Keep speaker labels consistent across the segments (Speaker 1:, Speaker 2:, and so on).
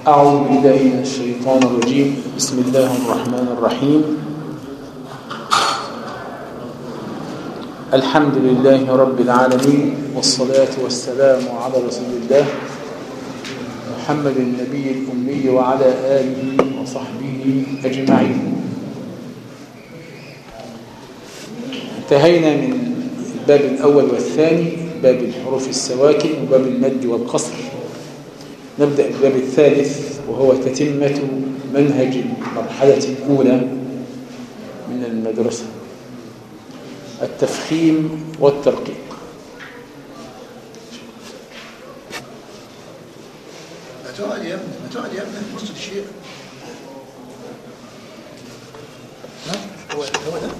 Speaker 1: أعوذ بالله من الشيطان الرجيم بسم الله الرحمن الرحيم الحمد لله رب العالمين والصلاة والسلام على رسول الله محمد النبي الأمي وعلى آله وصحبه أجمعين انتهينا من الباب الأول والثاني باب الحروف السواكن وباب المد والقصر نبدأ بالباب الثالث وهو تتمة منهج المرحلة الأولى من المدرسة التفخيم والترقيق
Speaker 2: ما تقعد يا ابني ما تقعد يا ابني في وسط الشيء ها هو هو ده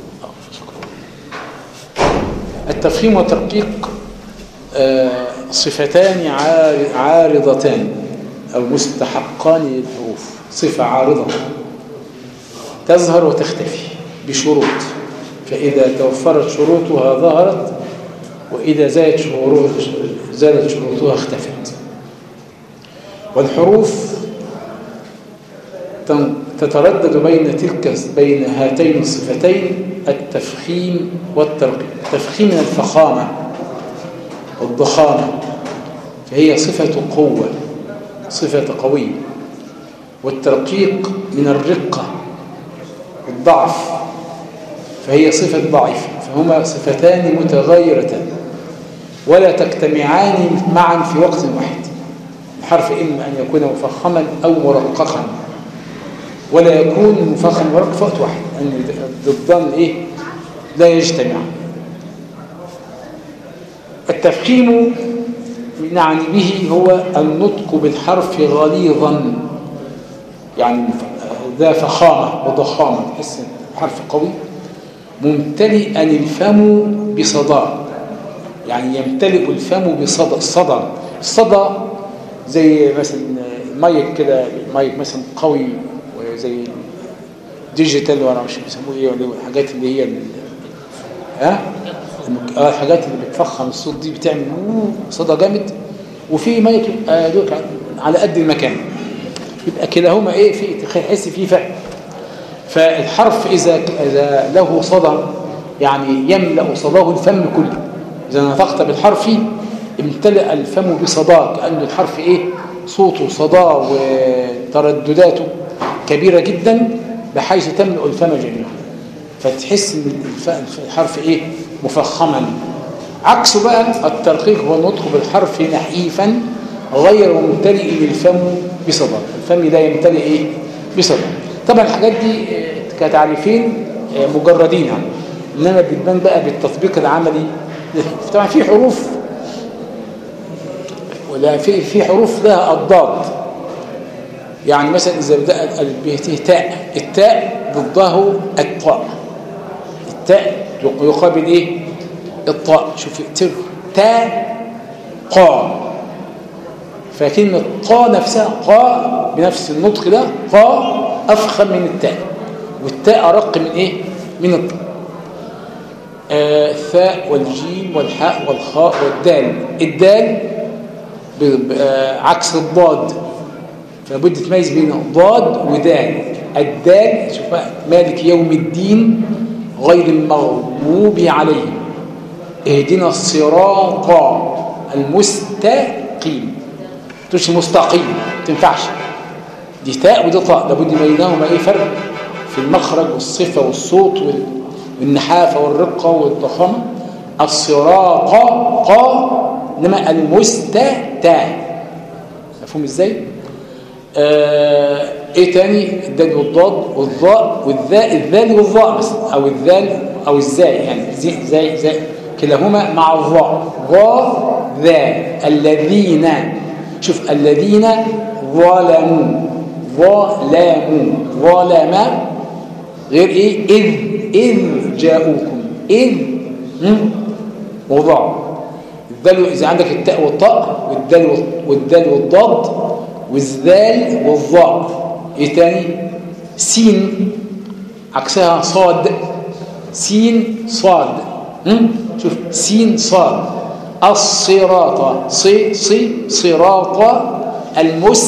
Speaker 1: التفخيم والترقيق آه، صفتان عار- عارضتان أو مستحقان للحروف صفة عارضة تظهر وتختفي بشروط فإذا توفرت شروطها ظهرت وإذا زادت شروطها زادت شروطها اختفت والحروف تن- تتردد بين تلك بين هاتين الصفتين التفخيم والترقيق التفخيم من الفخامة والضخامة فهي صفة قوة صفة قوية والترقيق من الرقة الضعف فهي صفة ضعيفة فهما صفتان متغايرتان ولا تجتمعان معا في وقت واحد الحرف إما أن يكون مفخما أو مرققا ولا يكون مفخم مرقق في وقت واحد أن ضدان إيه لا يجتمعان التفخيم نعني به هو النطق بالحرف غليظا يعني ذا فخامة وضخامة تحس حرف قوي ممتلئا الفم بصدى يعني يمتلئ الفم بصدى صدى الصدى زي مثلا مايك كده مايك مثلا قوي زي ديجيتال ولا مش بيسموه ايه ولا الحاجات اللي هي ال- ها المك- آه، الحاجات اللي بتفخم الصوت دي بتعمل أوه صدى جامد وفي مايك آه، دوك على قد المكان يبقى كلاهما ايه في تحس فيه فرق فالحرف اذا اذا له صدى يعني يملا صداه الفم كله اذا نطقت بالحرف امتلأ الفم بصداه كأن الحرف ايه صوته صداه وتردداته كبيرة جدا بحيث تملأ الفم جميعا فتحس ان الف- الف- الحرف ايه مفخما عكسه بقى الترقيق هو النطق بالحرف نحيفا غير ممتلئ للفم بصدى الفم لا يمتلئ ايه بصدى طبعا الحاجات دي آه، كتعريفين آه، مجردين يعني انما بتبان بقى بالتطبيق العملي طبعا في حروف ولا في في حروف لها اضداد يعني مثلا اذا بدات الف ب ت تاء التاء ضده الطاء التاء يقابل ايه الطاء شوف تر تاء قا فكلمة قا نفسها قا بنفس النطق ده قا أفخم من التاء والتاء أرق من إيه؟ من الطاء آه، الثاء والجيم والحاء والخاء والدال الدال ب- ب- آه، عكس الضاد فلابد تميز بين ضاد ودال الدال شوف بقى مالك يوم الدين غير المغضوب عليهم اهدنا الصراط المستقيم تقولش مستقيم ما تنفعش دي تاء ودي طاء لابد بينهما ايه فرق في المخرج والصفه والصوت وال- والنحافه والرقه والضخامه الصراط قا انما المستتا مفهوم ازاي آه ايه تاني الدال والضاد والظاء والذاء الذال والظاء مثلا او الذال او الزاي يعني زي زي زي كلاهما مع الظاء ظا ذا الذين شوف الذين ظلموا ظلموا ظلم غير ايه اذ اذ جاءوكم اذ هم؟ وضع الدال اذا عندك التاء والطاء والدال وال- والدال والضاد والذال والظاء ايه تاني سين عكسها صاد سين صاد هم؟ شوف سين صاد الصراط صي صي صراط المستقيم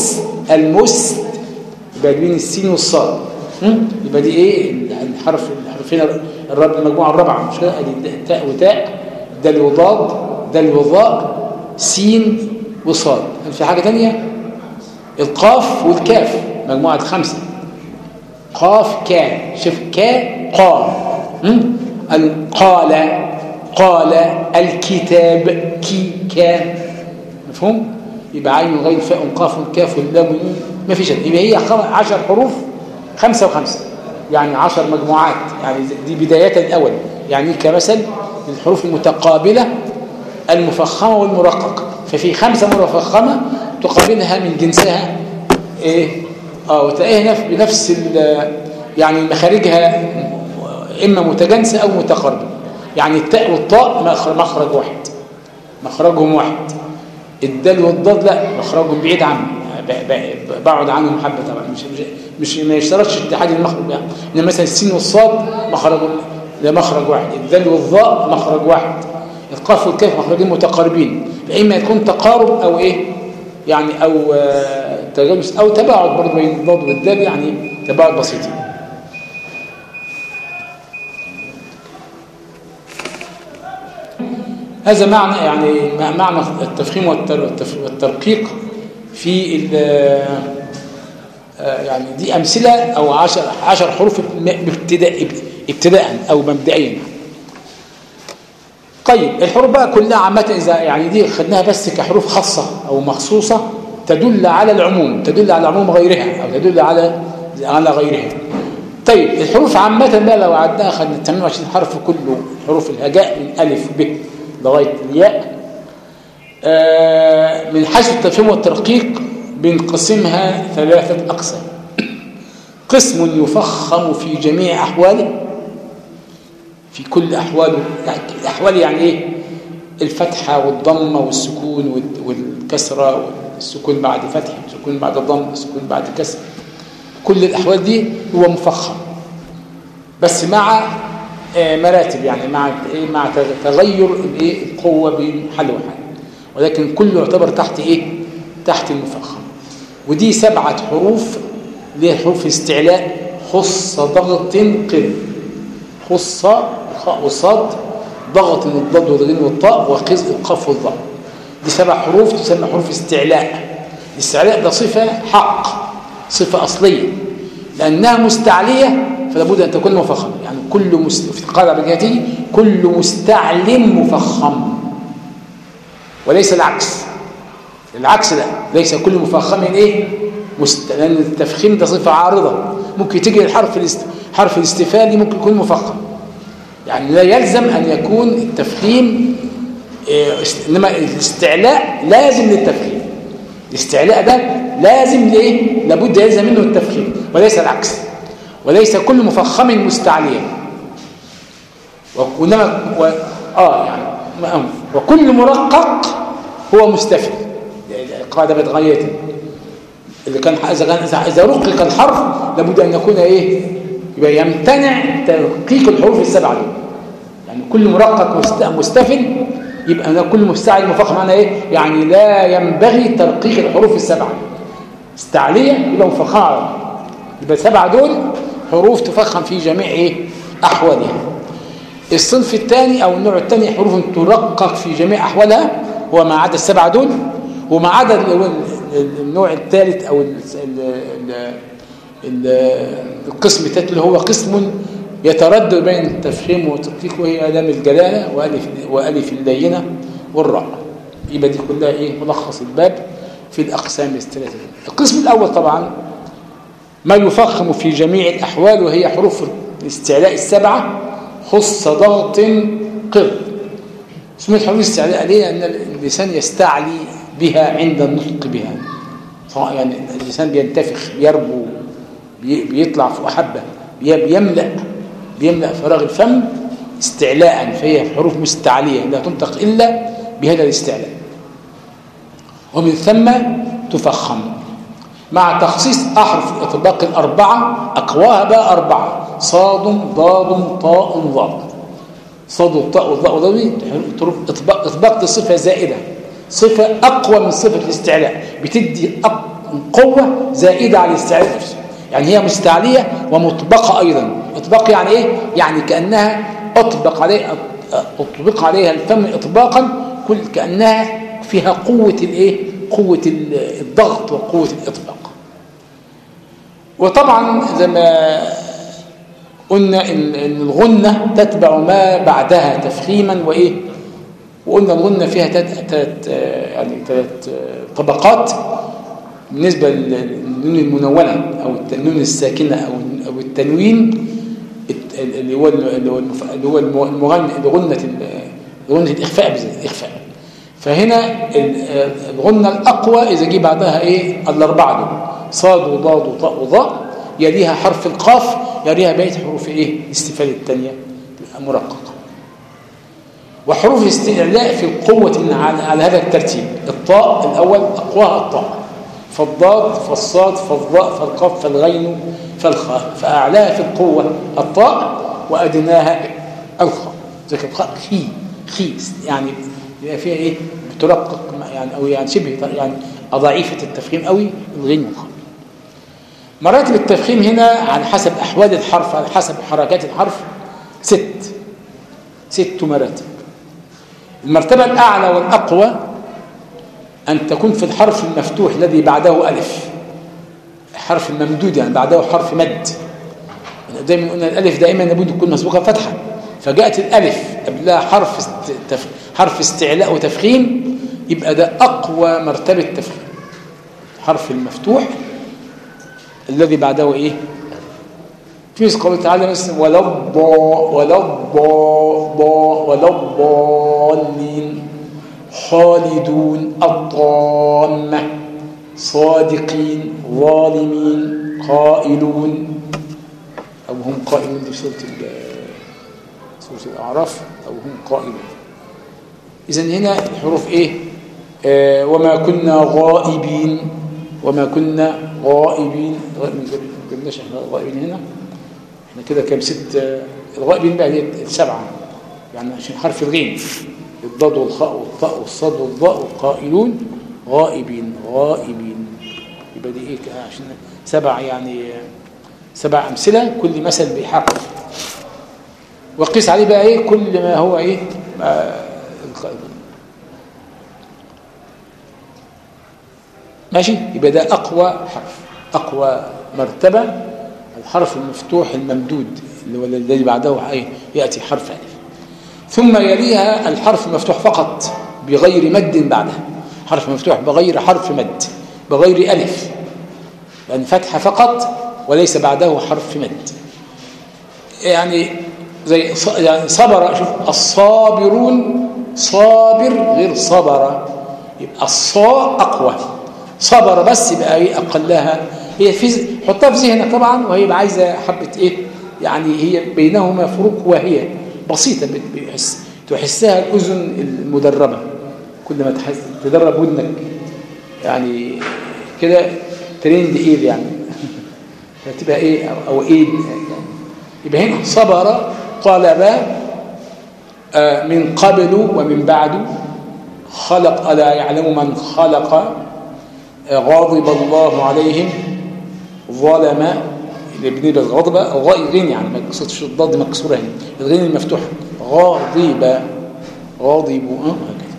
Speaker 1: المست يبقى بين السين والصاد هم؟ يبقى دي ايه الحرف الحرفين الرب المجموعه الرابعه مش كده ادي تاء وتاء دال وضاد دال وضاء سين وصاد هل في حاجه ثانيه القاف والكاف مجموعه خمسه قاف كا شوف كا قا هم؟ قال قال الكتاب كي كان مفهوم يبقى عين غين فاء قاف كاف لام نون ما فيش يبقى هي 10 حروف خمسة وخمسة يعني عشر مجموعات يعني دي بداية الأول يعني كمثل الحروف المتقابلة المفخمة والمرققة ففي خمسة مفخمة تقابلها من جنسها ايه اه وتلاقيها نف- بنفس ال- يعني مخارجها اما متجانسة او متقاربة يعني التاء والطاء مخرج, مخرج واحد مخرجهم واحد الدال والضاد لا مخرجهم بعيد عنه ب- ب- بقعد عنهم حبه طبعا مش مش, مش ما يشترطش اتحاد المخرج يعني ان مثلا السين والصاد مخرج ده مخرج واحد الدال والظاء مخرج واحد القاف والكاف مخرجين متقاربين فاما يكون تقارب او ايه يعني او آه، تجانس او تباعد برضه بين الضاد والدال يعني تباعد بسيط هذا معنى يعني معنى التفخيم والتر- والتف- والترقيق في ال- آه، يعني دي أمثلة أو عشر, عشر حروف م- ابتداء ابتداء أو مبدئيا طيب الحروف بقى كلها عامة إذا يعني دي خدناها بس كحروف خاصة أو مخصوصة تدل على العموم تدل على عموم غيرها أو تدل على على غيرها طيب الحروف عامة بقى لو عدناها خدنا 28 حرف كله حروف الهجاء من ألف ب لغاية الياء آه، من حيث التفهيم والترقيق بنقسمها ثلاثة أقسام قسم يفخم في جميع أحواله في كل أحواله يعني الأحوال يعني إيه الفتحة والضمة والسكون وال- والكسرة والسكون بعد فتح السكون بعد ضم السكون بعد كسر كل الأحوال دي هو مفخم بس مع آه، مراتب يعني مع إيه مع تغير الإيه القوة بين حل وحل ولكن كله يعتبر تحت إيه تحت المفخم ودي سبعة حروف اللي هي حروف استعلاء خص ضغط قل خص الخاء والصاد ضغط الضاد والغين والطاء وقز القاف والضاء دي سبع حروف تسمى حروف استعلاء الاستعلاء ده صفة حق صفة أصلية لأنها مستعلية فلا بد أن تكون مفخمة يعني كل مست... في القاعدة البجاتية كل مستعل مفخم وليس العكس العكس لا ليس كل مفخم ايه مست... لأن التفخيم ده صفة عارضة ممكن تيجي الحرف الاست... حرف الاستفالي ممكن يكون مفخم يعني لا يلزم أن يكون التفخيم إيه، است- إنما الاستعلاء لازم للتفخيم الاستعلاء ده لازم لإيه؟ لابد يلزم منه التفخيم وليس العكس وليس كل مفخم مستعليا وإنما و... آه يعني ما- وكل مرقق هو مستفل القاعدة بتغير اللي كان إذا كان إذا- إذا رقق الحرف لابد أن يكون إيه؟ يبقى يمتنع ترقيق الحروف السبعة دول يعني كل مرقق مست- مستفل يبقى أنا كل مستعل مفخم معنى ايه يعني لا ينبغي ترقيق الحروف السبعه استعليه يبقى مفخمه على بعض. يبقى السبعه دول حروف تفخم في جميع ايه احوالها الصنف الثاني او النوع الثاني حروف ترقق في جميع احوالها هو ما عدا السبعه دول وما عدا ال- ال- النوع الثالث او ال- ال- ال- ال- القسم الثالث اللي هو قسم يتردد بين التفخيم والتدقيق وهي لام الجلاله والف والف اللينه والراء يبقى دي كلها ايه ملخص الباب في الاقسام الثلاثه القسم الاول طبعا ما يفخم في جميع الاحوال وهي حروف الاستعلاء السبعه خص ضغط قر سميت حروف الاستعلاء ليه لان اللسان يستعلي بها عند النطق بها سواء يعني اللسان بينتفخ بيربو بي- بيطلع فوق حبه بي- بيملا بيملا فراغ الفم استعلاء فهي حروف مستعليه لا تنطق الا بهذا الاستعلاء ومن ثم تفخم مع تخصيص أحرف الإطباق الأربعة أقواها بقى أربعة صاد ضاد طاء ضاد صاد والطاء والضاء والضاد حروف إطباق إطباق دي صفة زائدة صفة أقوى من صفة الاستعلاء بتدي أق... قوة زائدة على الاستعلاء نفسه يعني هي مستعلية ومطبقة أيضا إطباق يعني إيه؟ يعني كأنها أطبق عليها أطبق عليها الفم إطباقا كل كأنها فيها قوة الإيه؟ قوة الضغط وقوة الإطباق وطبعا زي ما قلنا إن الغنة تتبع ما بعدها تفخيما وإيه وقلنا الغنة فيها ثلاث يعني ثلاث طبقات بالنسبة للنون المنونة أو النون الساكنة أو أو التنوين اللي هو اللي هو اللي هو المغنى غنة غنة الإخفاء الإخفاء فهنا الغنة الأقوى إذا جه بعدها إيه الأربعة دول صاد وضاد وطاء وضاء يليها حرف القاف يليها بقية حروف إيه الاستفادة الثانية مرققة وحروف الاستعلاء في القوة على هذا الترتيب الطاء الأول أقواها الطاء فالضاد فالصاد فالضاء فالقاف فالغين فالخاء فأعلاها في القوة الطاء وأدناها الخاء ذلك الخاء خي خي يعني يبقى فيها إيه بترقق يعني أو يعني شبه يعني ضعيفة التفخيم قوي الغين والخاء مراتب التفخيم هنا على حسب أحوال الحرف على حسب حركات الحرف ست ست مراتب المرتبة الأعلى والأقوى أن تكون في الحرف المفتوح الذي بعده ألف حرف الممدود يعني بعده حرف مد دايما قلنا الألف دائما لابد تكون مسبوقة فتحة فجاءت الألف قبلها حرف استف... حرف استعلاء وتفخيم يبقى ده أقوى مرتبة تفخيم حرف المفتوح الذي بعده إيه في قوله تعالى مثلا ولا الضا ولا الضا ولا الضالين خالدون الطامة صادقين ظالمين قائلون أو هم قائلون دي سورة سورة الأعراف أو هم قائلون إذن هنا الحروف إيه آه وما كنا غائبين وما كنا غائبين ما قلناش احنا غائبين هنا احنا كده كام ست الغائبين بقى دي سبعة يعني عشان حرف الغين الضاد والخاء والطاء والصاد والضاء والقائلون غائبين غائبين يبقى دي ايه عشان سبع يعني سبع امثله كل مثل بيحقق وقيس عليه بقى ايه كل ما هو ايه ماشي يبقى ده اقوى حرف اقوى مرتبه الحرف المفتوح الممدود اللي هو الذي بعده ايه ياتي حرف الف ثم يليها الحرف المفتوح فقط بغير مد بعدها حرف مفتوح بغير حرف مد بغير ألف لأن فتحة فقط وليس بعده حرف مد يعني زي يعني صبر شوف الصابرون صابر غير صبر يبقى الصاء أقوى صبر بس يبقى ايه أقلها هي في حطها في ذهنك طبعا وهي عايزة حبة إيه يعني هي بينهما فروق وهي بسيطة بتحس تحسها الأذن المدربة كل ما تحس تدرب ودنك يعني كده تريند ايد يعني فتبقى ايه او, أو ايد يعني يبقى هنا صبر طلب آه من قبل ومن بعد خلق ألا يعلم من خلق آه غاضب الله عليهم ظلم بالنسبه للغضب الغاء غين يعني ما قصدش الضاد مكسوره هنا الغين المفتوح غاضب غاضب اه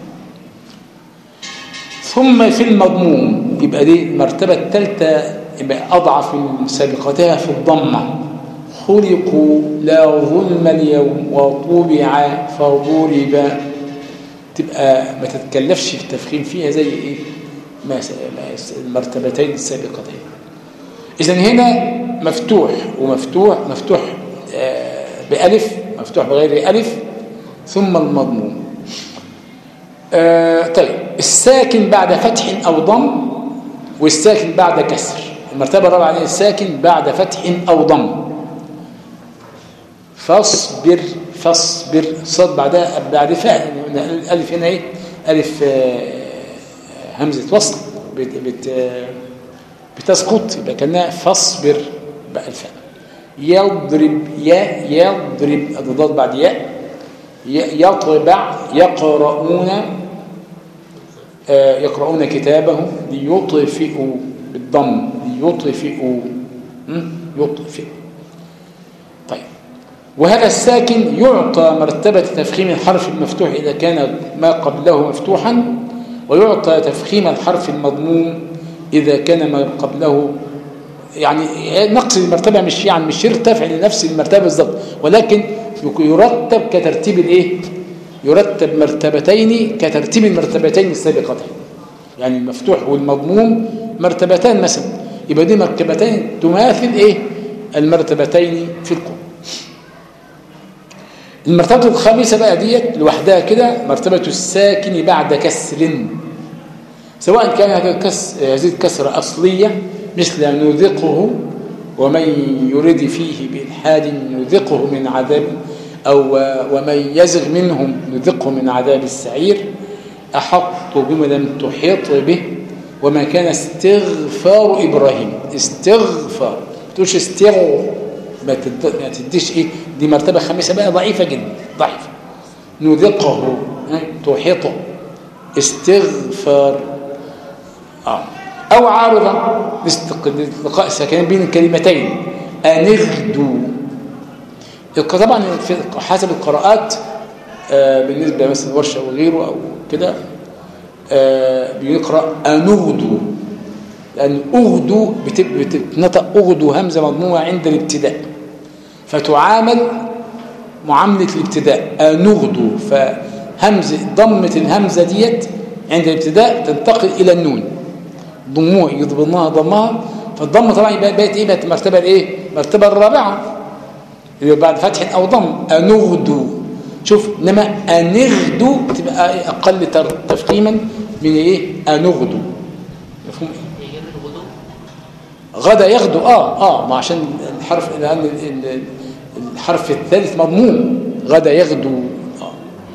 Speaker 1: ثم في المضموم يبقى دي المرتبه الثالثه يبقى اضعف من سابقتها في الضمه خلقوا لا ظلم اليوم وطبع فضرب تبقى ما تتكلفش في التفخيم فيها زي ايه ما المرتبتين السابقتين اذا هنا مفتوح ومفتوح مفتوح بألف مفتوح بغير ألف ثم المضموم طيب الساكن بعد فتح أو ضم والساكن بعد كسر المرتبة الرابعة الساكن بعد فتح أو ضم فاصبر فاصبر صد بعدها بعد فاء الألف هنا ايه ألف همزة وصل بت بت بتسقط يبقى كانها فاصبر بقى الفاء يضرب يا يضرب الضاد بعد ياء يطبع يقرؤون يقرؤون كتابهم ليطفئوا بالضم يطفئ يطفئ طيب وهذا الساكن يعطى مرتبة تفخيم الحرف المفتوح إذا كان ما قبله مفتوحا ويعطى تفخيم الحرف المضموم إذا كان ما قبله يعني نقص المرتبة مش يعني مش يرتفع لنفس المرتبة بالضبط ولكن يرتب كترتيب الايه يرتب مرتبتين كترتيب المرتبتين السابقتين يعني المفتوح والمضموم مرتبتان مثلا يبقى دي مرتبتين تماثل ايه المرتبتين في القرآن المرتبة الخامسة بقى ديت لوحدها كده مرتبة الساكن بعد كسر سواء كان هذا الكسر يزيد كسرة أصلية مثل نذقه ومن يرد فيه بإلحاد نذقه من عذاب أو ومن يزغ منهم نذقه من عذاب السعير أحط بما لم تحيط به وما كان استغفار إبراهيم استغفار ما تقولش استغفر ما تديش إيه دي مرتبة خامسة بقى ضعيفة جدا ضعيفة نذقه تحيطه استغفار آه. أو عارضة لقاء ساكنين بين الكلمتين أنغدو طبعا في حسب القراءات آه بالنسبة مثلا ورشة وغيره أو كده آه بيقرأ أنغدو لأن أغدو بتتنطق أغدو همزة مضمومة عند الابتداء فتعامل معاملة الابتداء أنغدو فهمزة ضمة الهمزة ديت عند الابتداء تنتقل إلى النون ضموه يضمنها ضمها فالضم طبعا بقت ايه بقت المرتبه الايه المرتبه الرابعه اللي بعد فتح او ضم انغدو شوف انما انغدو بتبقى اقل تفخيما من ايه انغدو مفهوم ايه غدا يغدو اه اه ما عشان الحرف لان الحرف الثالث مضموم غدا يغدو آه.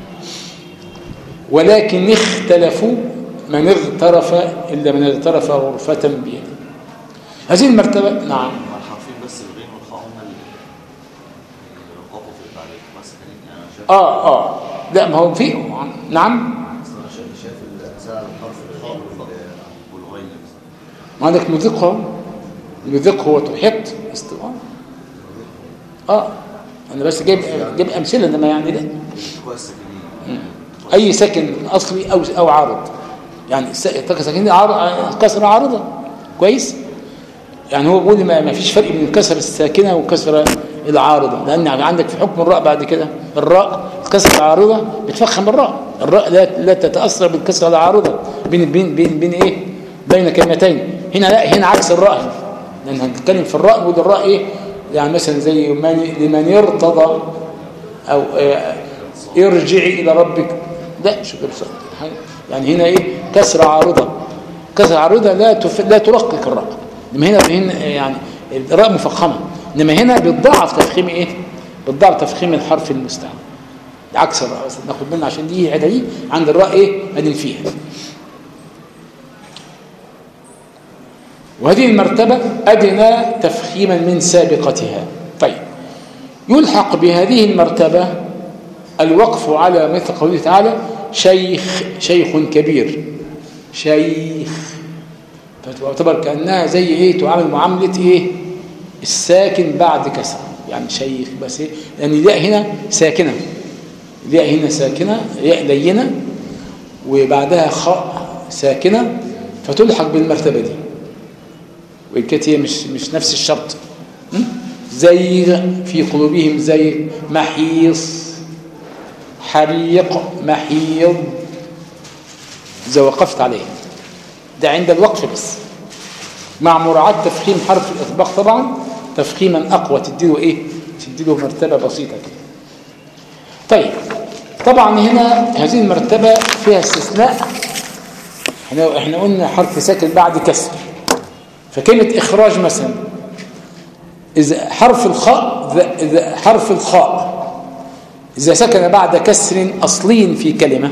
Speaker 1: ولكن اختلفوا من اغترف إلا من اغترف غرفة بيده هذه المرتبة نعم
Speaker 3: الحرفين بس الغين والخاء هم اللي وقفوا في التعريف بس يعني انا شايف
Speaker 1: اه اه لا ما هو في نعم
Speaker 3: انا شايف شايف سعر الحرف الخاء والغين
Speaker 1: ما عندك نذقه نذقه وتحط استواء اه انا بس جايب جايب امثله انما يعني لا
Speaker 3: كويس
Speaker 1: اي سكن اصلي او او عارض يعني ساكنين كسر عارضة كويس يعني هو بيقول ما فيش فرق بين الكسر الساكنة والكسر العارضة لأن عندك في حكم الراء بعد كده الراء الكسر العارضة بتفخم الراء الراء لا, لا تتأثر بالكسر العارضة بين بين بين بين ايه بين كلمتين هنا لا هنا عكس الراء لأن هنتكلم في الراء نقول الراء ايه يعني مثلا زي من لمن ارتضى أو ارجعي إلى ربك لا شو يعني هنا ايه كسر عارضة كسر عارضة لا تف... لا ترقق الراء انما هنا هنا يعني الراء مفخمة انما هنا بتضاعف تفخيم ايه بتضاعف تفخيم الحرف المستعمل عكس الراء ناخد بالنا عشان دي الحته دي عند الراء ايه ادين فيها وهذه المرتبة أدنى تفخيما من سابقتها طيب يلحق بهذه المرتبة الوقف على مثل قوله تعالى شيخ شيخ كبير شيخ فتعتبر كأنها زي ايه تعامل معاملة ايه الساكن بعد كسر يعني شيخ بس ايه لأن الياء هنا ساكنة الياء هنا ساكنة ياء لينة وبعدها خاء ساكنة فتلحق بالمرتبة دي وإن كانت هي مش مش نفس الشرط زي في قلوبهم زي محيص حريق محيض إذا وقفت عليه ده عند الوقف بس مع مراعاة تفخيم حرف الإطباق طبعا تفخيما أقوى تديله إيه تديله مرتبة بسيطة كده طيب طبعا هنا هذه المرتبة فيها استثناء احنا احنا قلنا حرف ساكن بعد كسر فكلمة إخراج مثلا إذا حرف الخاء إذا حرف الخاء إذا سكن بعد كسر أصلي في كلمة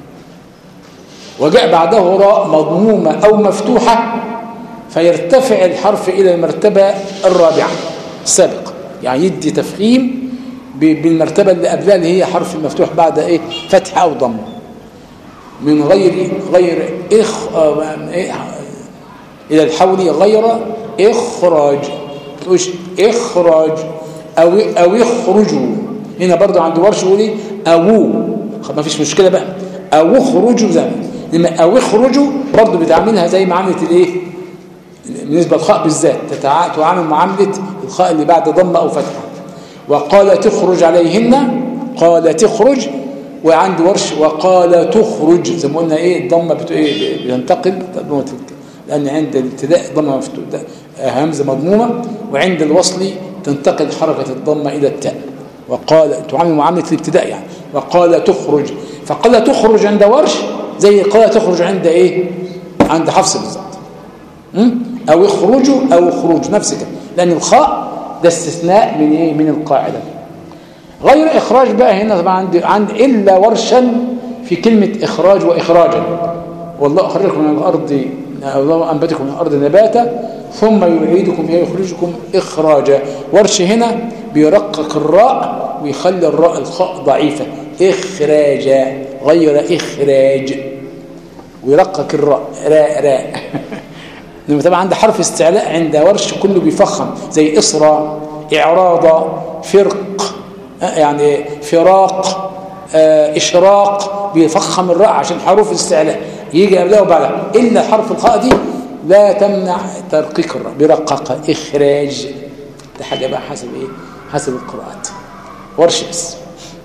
Speaker 1: وجاء بعده راء مضمومة أو مفتوحة فيرتفع الحرف إلى المرتبة الرابعة السابقة يعني يدي تفخيم بالمرتبة اللي قبلها اللي هي حرف المفتوح بعد إيه فتح أو ضم من غير غير إخ إلى الحول غير إخراج تقولش إخراج أو أو يخرجوا هنا برضو عند ورش يقول إيه أو ما فيش مشكلة بقى أو اخرجوا زي لما أو اخرجوا برضو بتعاملها زي معاملة الإيه بالنسبة للخاء بالذات تتع... تعامل معاملة الخاء اللي بعد ضمة أو فتحة وقال تخرج عليهن قال تخرج وعند ورش وقال تخرج زي ما قلنا ايه الضمه بت... ايه بتنتقل لان عند الابتداء ضمه مفتوحه همزه مضمومه وعند الوصل تنتقل حركه الضمه الى التاء وقال تعامل معامله الابتداء يعني وقال تخرج فقال تخرج عند ورش زي قال تخرج عند ايه عند حفص بالظبط او اخرجوا او اخرج نفس كده لان الخاء ده استثناء من ايه من القاعده غير إخراج بقى هنا طبعا عند عند إلا ورشا في كلمة إخراج وإخراجا والله أخرجكم من الأرض الله أنبتكم من الأرض نباتا ثم يعيدكم فيها يخرجكم إخراجا ورش هنا بيرقق الراء ويخلي الراء الخاء ضعيفة إخراجا غير إخراج ويرقق الراء راء راء لما طبعا عند حرف استعلاء عند ورش كله بيفخم زي إصرى إعراضا فرق يعني فراق آه إشراق بيفخم الراء عشان حروف الاستعلاء يجي قبلها وبعدها إلا حرف الخاء دي لا تمنع ترقيق الراء برقق إخراج ده حاجة بقى حسب إيه حسب القراءات ورش بس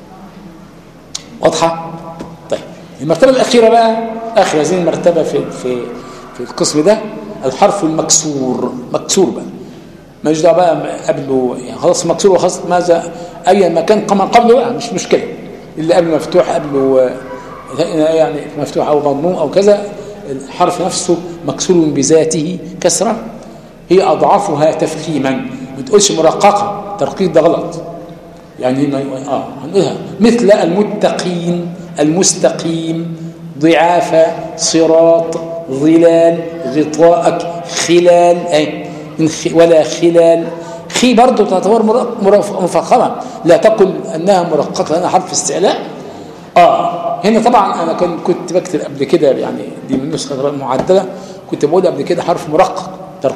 Speaker 1: واضحة طيب المرتبة الأخيرة بقى آخر هذه المرتبة في في في القسم ده الحرف المكسور مكسور بقى ماليش دعوه بقى قبله يعني خلاص مكسور وخلاص ماذا اي مكان قام قبله بقى مش مشكله اللي قبله مفتوح قبله يعني مفتوح او مضموم او كذا الحرف نفسه مكسور بذاته كسره هي اضعفها تفخيما ما تقولش مرققه ترقيق ده غلط يعني اه هنقولها مثل المتقين المستقيم ضعافة صراط ظلال غطاءك خلال أي ولا خلال خي برضه تعتبر مفخمة لا تقل أنها مرققة لأنها حرف استعلاء آه هنا طبعا أنا كنت بكتب قبل كده يعني دي من نسخة معدلة كنت بقول قبل كده حرف مرقق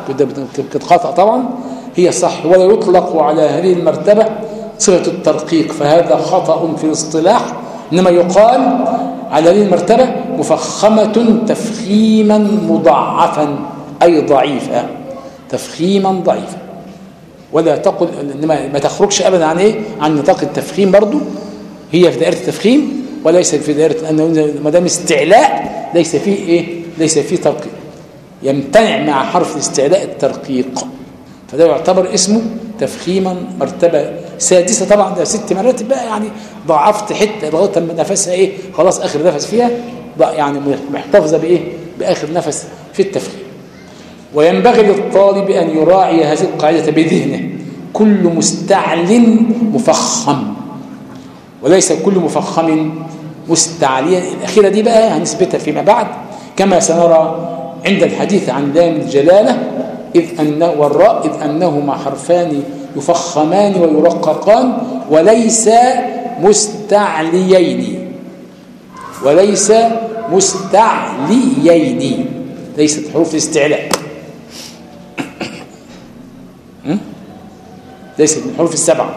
Speaker 1: خطأ طبعا هي صح ولا يطلق على هذه المرتبة صفة الترقيق فهذا خطأ في الاصطلاح إنما يقال على هذه المرتبة مفخمة تفخيما مضاعفا أي ضعيفا تفخيما ضعيفا ولا تقل انما ما تخرجش ابدا عن ايه عن نطاق التفخيم برضو هي في دائره التفخيم وليس في دائره انه ما دام استعلاء ليس فيه ايه ليس فيه ترقيق يمتنع مع حرف الاستعلاء الترقيق فده يعتبر اسمه تفخيما مرتبه سادسه طبعا ده ست مراتب بقى يعني ضعفت حته لغايه ما نفسها ايه خلاص اخر نفس فيها يعني محتفظه بايه باخر نفس في التفخيم وينبغي للطالب أن يراعي هذه القاعدة بذهنه كل مستعل مفخم وليس كل مفخم مستعليا الأخيرة دي بقى هنثبتها فيما بعد كما سنرى عند الحديث عن لام الجلالة إذ أنه والراء إذ أنهما حرفان يفخمان ويرققان وليس مستعليين وليس مستعليين ليست حروف الاستعلاء ليست من الحروف السبعة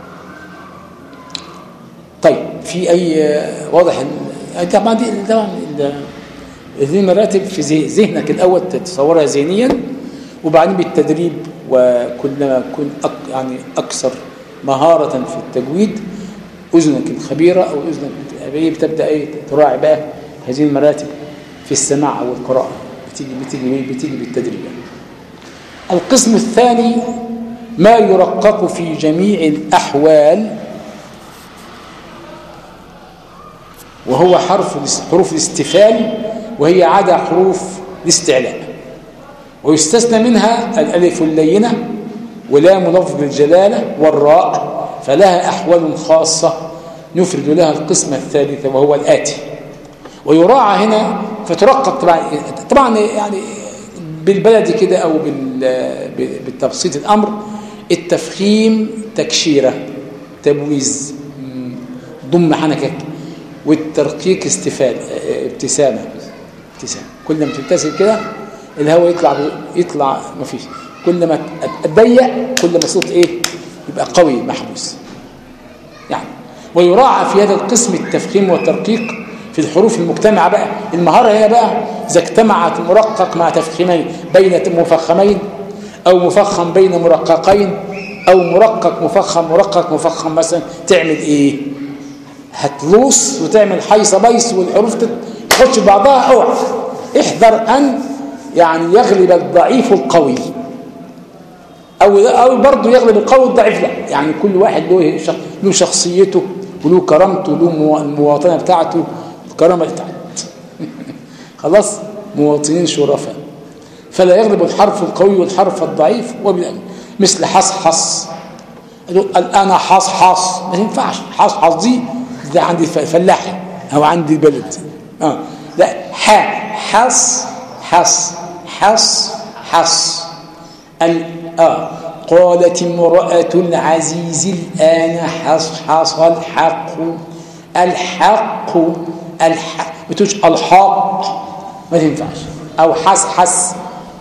Speaker 1: طيب في أي واضح طبعا دي طبعا هذه المراتب في ذهنك الأول تتصورها ذهنيا وبعدين بالتدريب وكلما كن أك يعني أكثر مهارة في التجويد أذنك الخبيرة أو أذنك بتبدأ إيه تراعي بقى هذه المراتب في السماع أو القراءة بتيجي بتيجي بتيجي بالتدريب القسم الثاني ما يرقق في جميع الأحوال وهو حرف حروف الاستفال وهي عدا حروف الاستعلاء ويستثنى منها الألف اللينة ولام لفظ الجلالة والراء فلها أحوال خاصة نفرد لها القسم الثالث وهو الآتي ويراعى هنا فترقق طبعا, طبعا يعني بالبلد كده أو بالتبسيط الأمر التفخيم تكشيرة تبويز ضم حنكك والترقيق استفاد ابتسامة ابتسامة كل ما تبتسم كده الهواء يطلع يطلع ما فيش كل ما تضيق كل ما الصوت ايه يبقى قوي محبوس يعني ويراعى في هذا القسم التفخيم والترقيق في الحروف المجتمعة بقى المهارة هي بقى إذا اجتمعت مرقق مع تفخيمين بين مفخمين أو مفخم بين مرققين أو مرقق مفخم مرقق مفخم مثلا تعمل إيه هتلوص وتعمل حيصة بيص والحروف تخش بعضها اوعى احذر أن يعني يغلب الضعيف القوي أو أو برضه يغلب القوي الضعيف لا يعني كل واحد له له شخصيته وله كرامته له المواطنة بتاعته الكرامة بتاعته خلاص مواطنين شرفاء فلا يغلب الحرف القوي والحرف الضعيف وبالأمن مثل حصحص أنا حصحص ما ينفعش حصحص دي ده عندي فلاحي أو عندي بلد آه. لا ح حص حص حص حص ال آه. قالت امرأة العزيز الآن حصحص الحق الحق الحق بتقولش الحق ما تنفعش أو حس حس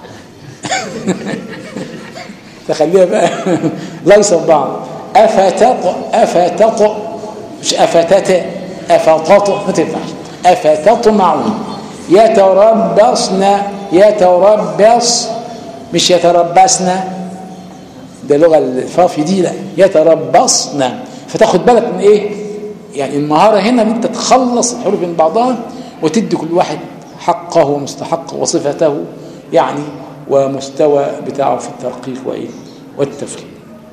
Speaker 1: تخليها بقى ليس بعض أفتط أفتط مش أفتت أفتط ما تنفعش أفتطمعون يتربصن يتربص مش يتربصن ده لغة الفافي دي لا يتربصن فتاخد بالك من ايه يعني المهارة هنا ان انت تخلص الحروف من بعضها وتدي كل واحد حقه ومستحقه وصفته يعني ومستوى بتاعه في الترقيق وايه والتفخيم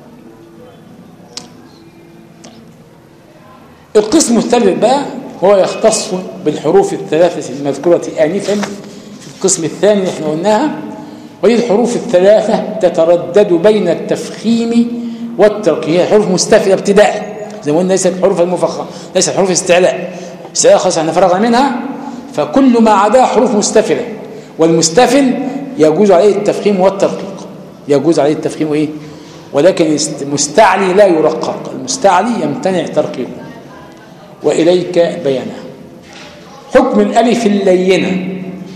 Speaker 1: القسم الثالث بقى هو يختص بالحروف الثلاثة المذكورة آنفا في القسم الثاني احنا قلناها وهي الحروف الثلاثة تتردد بين التفخيم والترقيق هي حروف مستفلة ابتداء زي ما قلنا ليست حروف المفخمة ليست حروف استعلاء استعلاء خلاص احنا فرغنا منها فكل ما عداها حروف مستفلة والمستفل يجوز عليه التفخيم والترقيق يجوز عليه التفخيم وايه ولكن المستعلي لا يرقق المستعلي يمتنع ترقيقه وإليك بيانه حكم الألف اللينة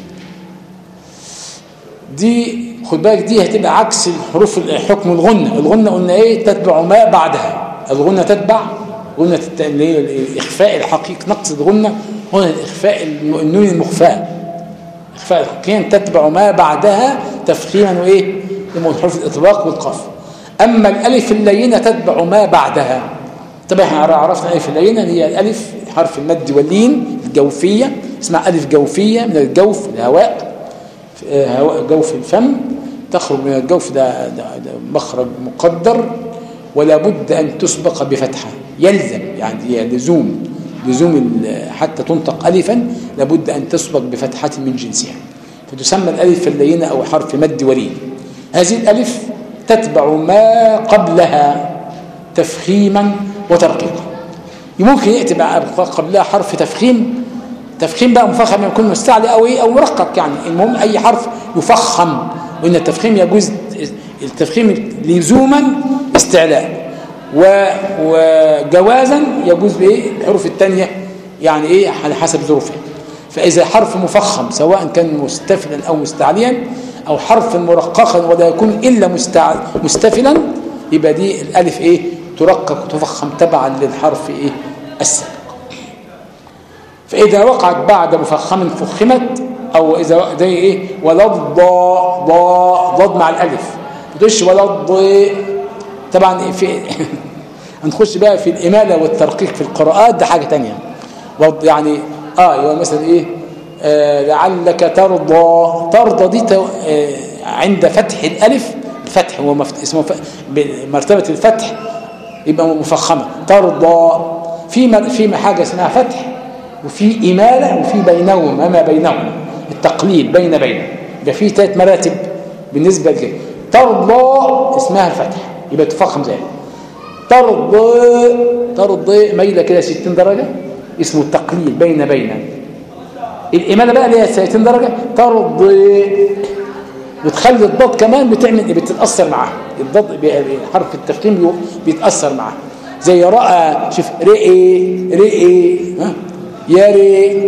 Speaker 1: دي خد بالك دي هتبقى عكس الحروف حكم الغنة الغنة قلنا ايه تتبع ما بعدها الغنة تتبع غنة اللي هي الإخفاء الحقيقي نقص الغنة هنا الإخفاء النون المخفاة إخفاء الحقيقي تتبع ما بعدها تفخيما وإيه لما حروف الإطلاق والقف أما الألف اللينة تتبع ما بعدها طبعا احنا عرفنا الألف اللينة هي الألف حرف المد واللين الجوفية اسمها ألف جوفية من الجوف الهواء هواء جوف الفم تخرج من الجوف ده, ده, ده مخرج مقدر ولا بد أن تسبق بفتحة يلزم يعني لزوم لزوم حتى تنطق ألفا لابد أن تسبق بفتحة من جنسها فتسمى الألف اللينة أو حرف مد ولين هذه الألف تتبع ما قبلها تفخيما وترقيقا ممكن يأتي قبلها حرف تفخيم تفخيم بقى مفخم يكون مستعلي أو إيه أو مرقق يعني المهم أي حرف يفخم وإن التفخيم يجوز التفخيم لزوما استعلاء وجوازا يجوز بايه الحروف الثانيه يعني ايه على حسب ظروفها فاذا حرف مفخم سواء كان مستفلا او مستعليا او حرف مرققا ولا يكون الا مستع... مستفلا يبقى دي الالف ايه ترقق وتفخم تبعا للحرف ايه السابق فاذا وقعت بعد مفخم فخمت او اذا زي ايه ولا الضاء ضاء ضاد مع الالف ما تقولش ولا الضاء طبعا في هنخش بقى في الإمالة والترقيق في القراءات ده حاجة تانية يعني آه يبقى مثلا إيه آه لعلك ترضى ترضى دي تو... آه عند فتح الألف الفتح هو مفت... اسمه ف... مرتبة الفتح يبقى مفخمة ترضى في م... في حاجة اسمها فتح وفي إمالة وفي بينهما ما بينهما التقليل بين بين يبقى في ثلاث مراتب بالنسبة لكده ترضى اسمها الفتح يبقى تفخم زي ترضى ترضى ميلة كده 60 درجة اسمه التقليل بين بين الإمالة بقى اللي هي 60 درجة ترضى وتخلي الضاد كمان بتعمل بتتأثر معاه الضاد حرف التفخيم بيتأثر معاه زي رأى شوف رئي رئي ها يا ري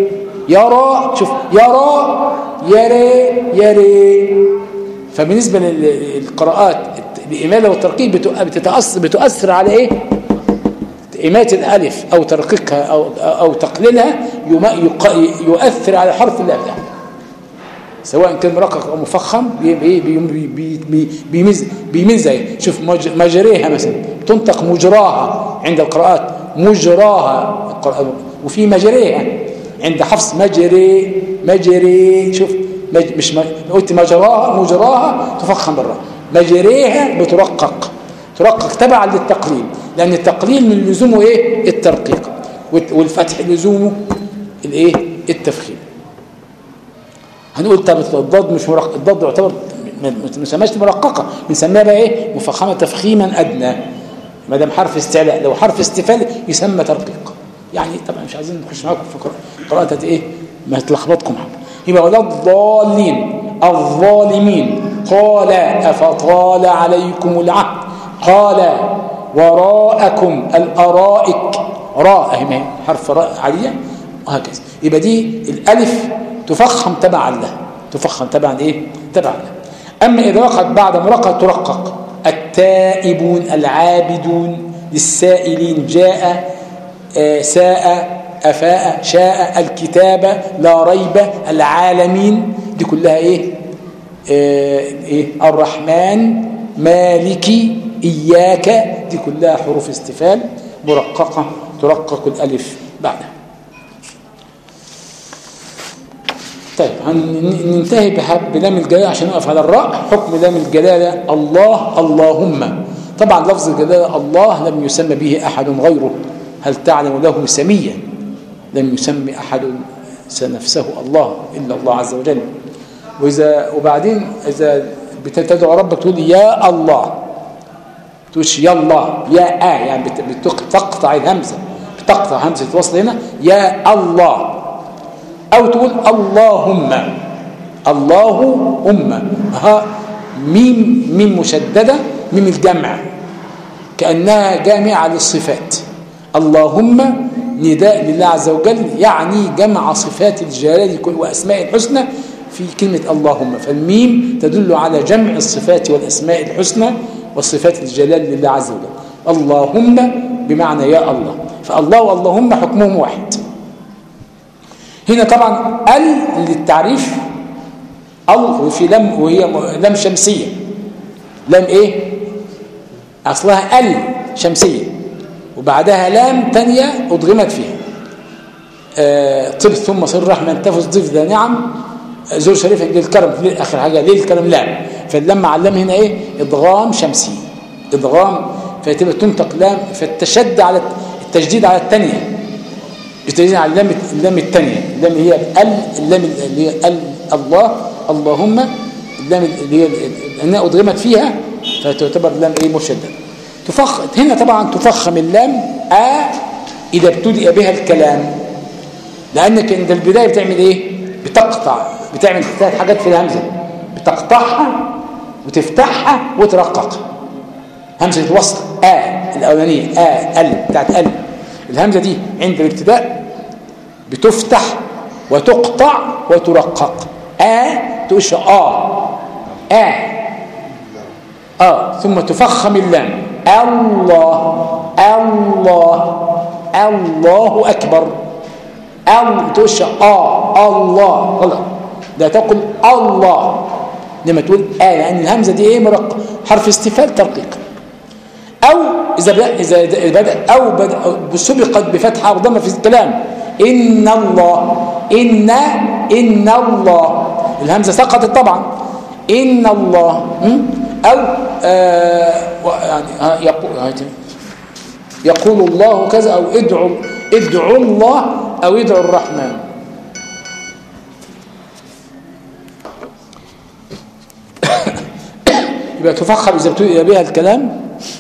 Speaker 1: يرى شوف يرى يري يري فبالنسبة لل- للقراءات الإمالة والترقيق بتؤ- بتتأثر, بتؤثر على إيه إماتة الألف أو ترقيقها أو, أو تقليلها يما- يق- يؤثر على حرف اللام ده سواء كان مرقق او مفخم بي- بي- بي- بي- بي- بي- بيميز بيميز إيه؟ شوف مج- مجريها مثلا تنطق مجراها عند القراءات مجراها القراءات وفي مجريها عند حفص مجري مجري شوف مج مش م... قلت مجراها مجراها تفخم بالراء مجريها بترقق ترقق تبعا للتقليل لان التقليل من لزومه ايه الترقيق والت- والفتح لزومه الايه التفخيم هنقول طب الضاد مش مرقق الضاد يعتبر ما ما بنسميهاش مرققه بنسميها بقى ايه مفخمه تفخيما ادنى ما دام حرف استعلاء لو حرف استفال يسمى ترقيق يعني طبعا مش عايزين نخش معاكم في قراءة- قراءه ايه ما تلخبطكم حاجه يبقى ولا الضالين الظالمين قال افطال عليكم العهد قال وراءكم الارائك راء اهي ما هي حرف راء عاليه وهكذا يبقى دي الالف تفخم تبعا له تفخم تبعا ايه تبعا له اما اذا وقعت بعد مرقق ترقق التائبون العابدون للسائلين جاء آه، ساء افاء شاء الكتاب لا ريب العالمين دي كلها ايه آه، ايه الرحمن مالكي اياك دي كلها حروف استفال مرققه ترقق الالف بعدها طيب هننتهي بح- بلام الجلالة عشان نقف على الراء حكم لام الجلالة الله اللهم طبعا لفظ الجلالة الله لم يسمى به أحد غيره هل تعلم له سميا لم يسمي أحد نفسه الله إلا الله عز وجل وإذا وبعدين إذا بتدعو ربك تقول يا الله تقولش يا الله يا آه يعني بت- بتق- تقطع الهمزة بتقطع همزة الوصل هنا يا الله أو تقول اللهم الله أمة ها ميم ميم مشددة ميم الجمع كأنها جامعة للصفات اللهم نداء لله عز وجل يعني جمع صفات الجلال كل- وأسماء الحسنى في كلمة اللهم فالميم تدل على جمع الصفات والأسماء الحسنى وصفات الجلال لله عز وجل اللهم بمعنى يا الله فالله واللهم حكمهم واحد هنا طبعا ال للتعريف ال وفي لم وهي م- لم شمسيه لم ايه اصلها ال شمسيه وبعدها لام تانية ادغمت فيها آه طب ثم صر رحمة تفز ضيف ذا نعم آه، زور شريفة للكرم ليه اخر حاجه ليه الكرم لام فاللام علم هنا ايه ادغام شمسي ادغام فتبقى تنطق لام فالتشد على التجديد على الثانيه التجديد على اللام اللام الثانيه اللام هي ال اللام اللي هي ال الله اللهم اللام اللي هي انها ادغمت فيها فتعتبر لام ايه مشدده تفخ هنا طبعا تفخم اللام ا اذا ابتدأ بها الكلام لانك عند البدايه بتعمل ايه بتقطع بتعمل ثلاث حاجات في الهمزه بتقطعها وتفتحها وترققها همزه وصل ا الاولانيه ا ال بتاعت ال الهمزه دي عند الابتداء بتفتح وتقطع وترقق ا تقولش اه اه اه ثم تفخم اللام الله الله الله اكبر أو تقولش آه الله غلط ده تقول الله لما تقول آه لأن الهمزة دي إيه مرق حرف استفال ترقيق أو إذا بدأ إذا إذا بدأ أو بدأ سبقت بفتحة أو ضمة في الكلام إن الله إن إن الله الهمزة سقطت طبعا إن الله م? أو آه و- يعني ها يقول هاتي. يقول الله كذا أو ادعوا ادعوا الله أو ادعوا الرحمن يبقى تفخم إذا ابتدأ بها الكلام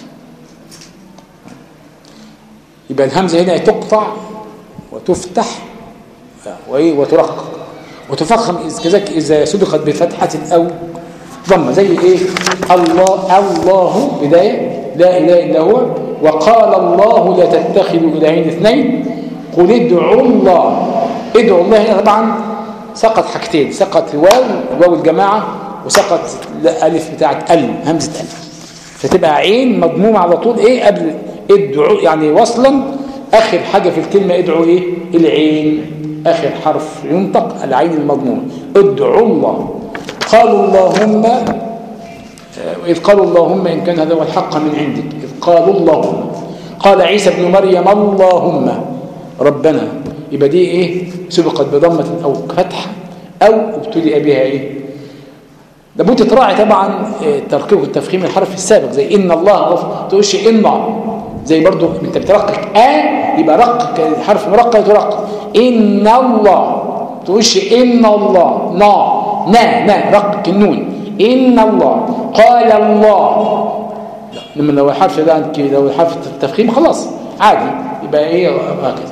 Speaker 1: يبقى الهمزة هنا تقطع وتفتح وإيه وترقق وتفخم إذ- كذلك إذا سبقت بفتحة أو ضمة زي إيه الله الله بداية لا إله إلا هو وقال الله لا تتخذوا إلهين اثنين قل ادعوا الله ادعوا الله هنا طبعا سقط حاجتين سقط واو واو الجماعة وسقط الألف بتاعت ال همزة ال فتبقى عين مضمومة على طول ايه قبل ادعوا يعني وصلا اخر حاجة في الكلمة ادعوا ايه العين اخر حرف ينطق العين المضمومة ادعوا الله قالوا اللهم إذ قالوا اللهم إن كان هذا هو الحق من عندك إذ قالوا اللهم قال عيسى ابن مريم اللهم ربنا يبقى دي إيه سبقت بضمة أو فتح أو ابتدئ بها إيه لابد تراعي طبعا ترقيق التفخيم الحرف السابق زي إن الله تقولش إن زي برضو انت بترقق آ يبقى رقق الحرف مرقق ترقق إن الله تقولش إن الله نا نا نا رقق النون إن الله قال الله لما لو الحرف ده لو الحرف التفخيم خلاص عادي يبقى ايه هكذا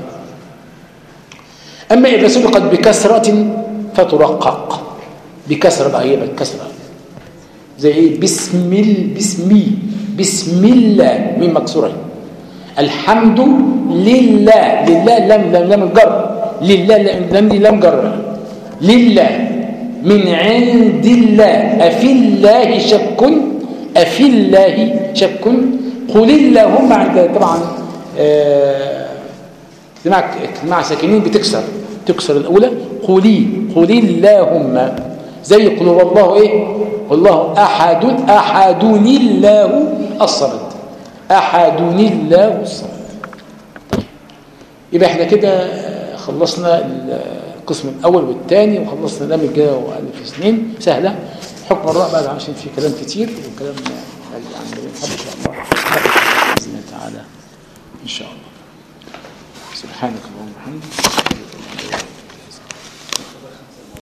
Speaker 1: اما اذا سبقت بكسره فترقق بكسره بقى هي بالكسره زي ايه بسم ال بسمي بسم الله من مكسوره الحمد لله لله لم لم لم الجر لله لم دي لم جر لله من عند الله أفي الله شك أفي الله شك قل اللهم عند طبعا اجتماع اجتماع ساكنين بتكسر تكسر الأولى قولي قولي اللهم زي قل هو الله ايه والله أحد أحدني الله الصمد أحدني الله الصمد يبقى احنا كده خلصنا القسم الأول والثاني وخلصنا لام الجاء وألف سنين سهلة حكم الراء بقى عشان في كلام كتير وكلام يعني إن شاء الله بإذن الله تعالى إن شاء الله سبحانك اللهم وبحمدك